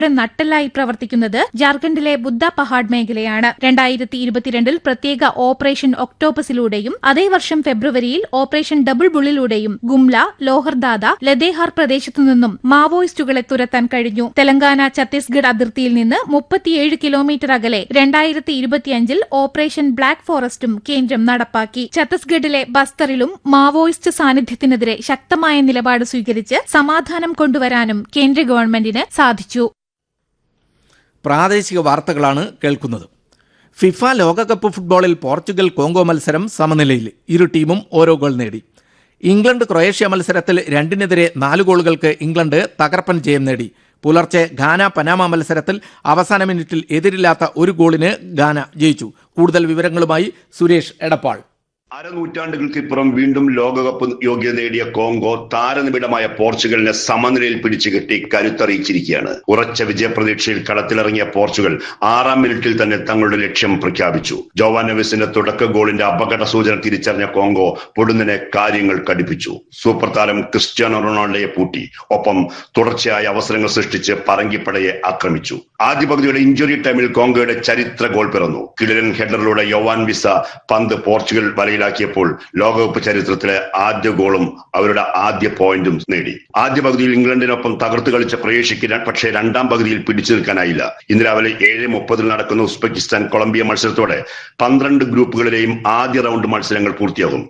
നട്ടെല്ലായി പ്രവർത്തിക്കുന്നത് ജാർഖണ്ഡിലെ ബുദ്ധ പഹാഡ് മേഖലയാണ് രണ്ടായിരത്തി ഇരുപത്തിരണ്ടിൽ പ്രത്യേക ഓപ്പറേഷൻ ഒക്ടോപസിലൂടെയും അതേ വർഷം ഫെബ്രുവരിയിൽ ഓപ്പറേഷൻ ഡബിൾ ബുള്ളിലൂടെയും ഗുംല ലോഹർദാദ ലദേഹാർ പ്രദേശത്തു നിന്നും മാവോയിസ്റ്റുകളെ തുരത്താൻ കഴിഞ്ഞു തെലങ്കാന ഛത്തീസ്ഗഡ് അതിർത്തിയിൽ നിന്ന് മുപ്പത്തിയേഴ് കിലോമീറ്റർ അകലെ രണ്ടായിരത്തി ഇരുപത്തിയഞ്ചിൽ ഓപ്പറേഷൻ ബ്ലാക്ക് ഫോറസ്റ്റും കേന്ദ്രം നടപ്പാക്കി ഛത്തീസ്ഗഡിലെ ബസ്തറിലും മാവോയിസ്റ്റ് സാന്നിധ്യത്തിനെതിരെ ശക്തമായ നിലപാട് സ്വീകരിച്ച് സമാധാനം കൊണ്ടുവരാനും കേന്ദ്ര ഗവൺമെന്റിന് സാധിച്ചു പ്രാദേശിക വാർത്തകളാണ് കേൾക്കുന്നത് ഫിഫ ലോകകപ്പ് ഫുട്ബോളിൽ പോർച്ചുഗൽ കോങ്കോ മത്സരം സമനിലയിൽ ഇരു ടീമും ഓരോ ഗോൾ നേടി ഇംഗ്ലണ്ട് ക്രൊയേഷ്യ മത്സരത്തിൽ രണ്ടിനെതിരെ നാല് ഗോളുകൾക്ക് ഇംഗ്ലണ്ട് തകർപ്പൻ ജയം നേടി പുലർച്ചെ ഘാന പനാമ മത്സരത്തിൽ അവസാന മിനിറ്റിൽ എതിരില്ലാത്ത ഒരു ഗോളിന് ഘാന ജയിച്ചു കൂടുതൽ വിവരങ്ങളുമായി സുരേഷ് എടപ്പാൾ അരനൂറ്റാണ്ടുകൾക്കിപ്പുറം വീണ്ടും ലോകകപ്പ് യോഗ്യത നേടിയ കോങ്കോ താരനിബിഡമായ പോർച്ചുഗലിനെ സമനിലയിൽ പിടിച്ചുകെട്ടി കരുത്തറിയിച്ചിരിക്കുകയാണ് ഉറച്ച വിജയപ്രതീക്ഷയിൽ കളത്തിലിറങ്ങിയ പോർച്ചുഗൽ ആറാം മിനിറ്റിൽ തന്നെ തങ്ങളുടെ ലക്ഷ്യം പ്രഖ്യാപിച്ചു ജോവാനവിസിന്റെ തുടക്ക ഗോളിന്റെ അപകട സൂചന തിരിച്ചറിഞ്ഞ കോങ്കോ പൊടുന്നിനെ കാര്യങ്ങൾ കടുപ്പിച്ചു സൂപ്പർ താരം ക്രിസ്ത്യാനോ റൊണാൾഡോയെ പൂട്ടി ഒപ്പം തുടർച്ചയായ അവസരങ്ങൾ സൃഷ്ടിച്ച് പറങ്കിപ്പടയെ ആക്രമിച്ചു ആദ്യ പകുതിയുടെ ഇഞ്ചുറി ടൈമിൽ കോങ്കോയുടെ ചരിത്ര ഗോൾ പിറന്നു കിടിലൻ ഹെഡറിലൂടെ യോവാൻ വിസ പന്ത് പോർച്ചുഗൽ വലയിലാക്കിയപ്പോൾ ലോകകപ്പ് ചരിത്രത്തിലെ ആദ്യ ഗോളും അവരുടെ ആദ്യ പോയിന്റും നേടി ആദ്യ പകുതിയിൽ ഇംഗ്ലണ്ടിനൊപ്പം തകർത്ത് കളിച്ച ക്രൊയേഷ്യക്ക് പക്ഷേ രണ്ടാം പകുതിയിൽ പിടിച്ചു നിൽക്കാനായില്ല ഇന്ന് രാവിലെ ഏഴ് മുപ്പതിൽ നടക്കുന്ന ഉസ്ബെക്കിസ്ഥാൻ കൊളംബിയ മത്സരത്തോടെ പന്ത്രണ്ട് ഗ്രൂപ്പുകളിലെയും ആദ്യ റൗണ്ട് മത്സരങ്ങൾ പൂർത്തിയാകും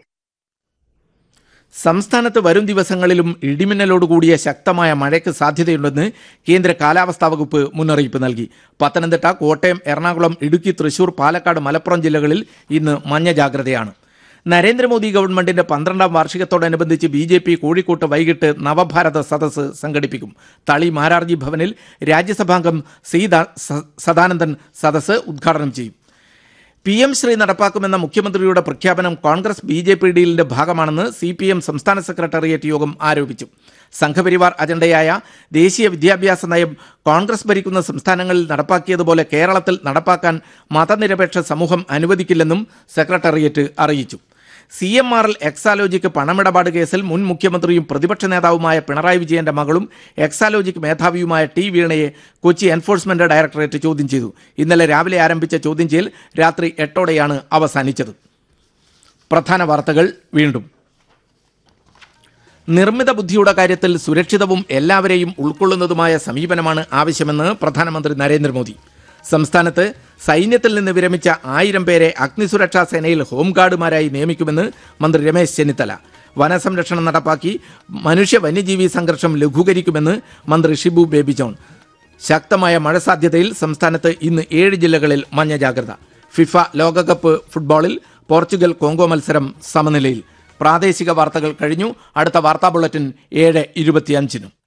സംസ്ഥാനത്ത് വരും ദിവസങ്ങളിലും ഇടിമിന്നലോടുകൂടിയ ശക്തമായ മഴയ്ക്ക് സാധ്യതയുണ്ടെന്ന് കേന്ദ്ര കാലാവസ്ഥാ വകുപ്പ് മുന്നറിയിപ്പ് നൽകി പത്തനംതിട്ട കോട്ടയം എറണാകുളം ഇടുക്കി തൃശൂർ പാലക്കാട് മലപ്പുറം ജില്ലകളിൽ ഇന്ന് മഞ്ഞ ജാഗ്രതയാണ് നരേന്ദ്രമോദി ഗവൺമെന്റിന്റെ പന്ത്രണ്ടാം വാർഷികത്തോടനുബന്ധിച്ച് ബി ജെ പി കോഴിക്കോട്ട് വൈകിട്ട് നവഭാരത സദസ്സ് സംഘടിപ്പിക്കും തളി മാരാർജി ഭവനിൽ രാജ്യസഭാംഗം സി ദാ- സ- സദാനന്ദൻ സദസ്സ് ഉദ്ഘാടനം ചെയ്യും പി എം ശ്രീ നടപ്പാക്കുമെന്ന മുഖ്യമന്ത്രിയുടെ പ്രഖ്യാപനം കോൺഗ്രസ് ബി ജെ പി ഡീലിന്റെ ഭാഗമാണെന്ന് സി പി എം സംസ്ഥാന സെക്രട്ടേറിയറ്റ് യോഗം ആരോപിച്ചു സംഘപരിവാർ അജണ്ടയായ ദേശീയ വിദ്യാഭ്യാസ നയം കോൺഗ്രസ് ഭരിക്കുന്ന സംസ്ഥാനങ്ങളിൽ നടപ്പാക്കിയതുപോലെ കേരളത്തിൽ നടപ്പാക്കാൻ മതനിരപേക്ഷ സമൂഹം അനുവദിക്കില്ലെന്നും സെക്രട്ടേറിയറ്റ് അറിയിച്ചു C M R L Exalogic പണമിടപാട് കേസിൽ മുൻ മുഖ്യമന്ത്രിയും പ്രതിപക്ഷ നേതാവുമായ പിണറായി വിജയന്റെ മകളും എക്സാലോജിക് മേധാവിയുമായ ടി വീണയെ കൊച്ചി എൻഫോഴ്സ്മെന്റ് ഡയറക്ടറേറ്റ് ചോദ്യം ചെയ്തു ഇന്നലെ രാവിലെ ആരംഭിച്ച ചോദ്യം ചെയ്യൽ രാത്രി എട്ടോടെയാണ് അവസാനിച്ചത് പ്രധാന വാർത്തകൾ വീണ്ടും നിർമ്മിത ബുദ്ധിയുടെ കാര്യത്തിൽ സുരക്ഷിതവും എല്ലാവരെയും ഉൾക്കൊള്ളുന്നതുമായ സമീപനമാണ് ആവശ്യമെന്ന് പ്രധാനമന്ത്രി നരേന്ദ്രമോദി സംസ്ഥാനത്ത് സൈന്യത്തിൽ നിന്ന് വിരമിച്ച ആയിരം പേരെ അഗ്നിസുരക്ഷാ സേനയിൽ ഹോംഗാർഡുമാരായി നിയമിക്കുമെന്ന് മന്ത്രി രമേശ് ചെന്നിത്തല വനസംരക്ഷണം നടപ്പാക്കി മനുഷ്യ വന്യജീവി സംഘർഷം ലഘൂകരിക്കുമെന്ന് മന്ത്രി ഷിബു ബേബി ജോൺ ശക്തമായ മഴ സാധ്യതയിൽ സംസ്ഥാനത്ത് ഇന്ന് ഏഴ് ജില്ലകളിൽ മഞ്ഞ ജാഗ്രത ഫിഫ ലോകകപ്പ് ഫുട്ബോളിൽ പോർച്ചുഗൽ കോങ്കോ മത്സരം സമനിലയിൽ പ്രാദേശിക വാർത്തകൾ കഴിഞ്ഞു അടുത്ത വാർത്താ ബുള്ളറ്റിൻ ഏഴ് ഇരുപത്തിയഞ്ചിനും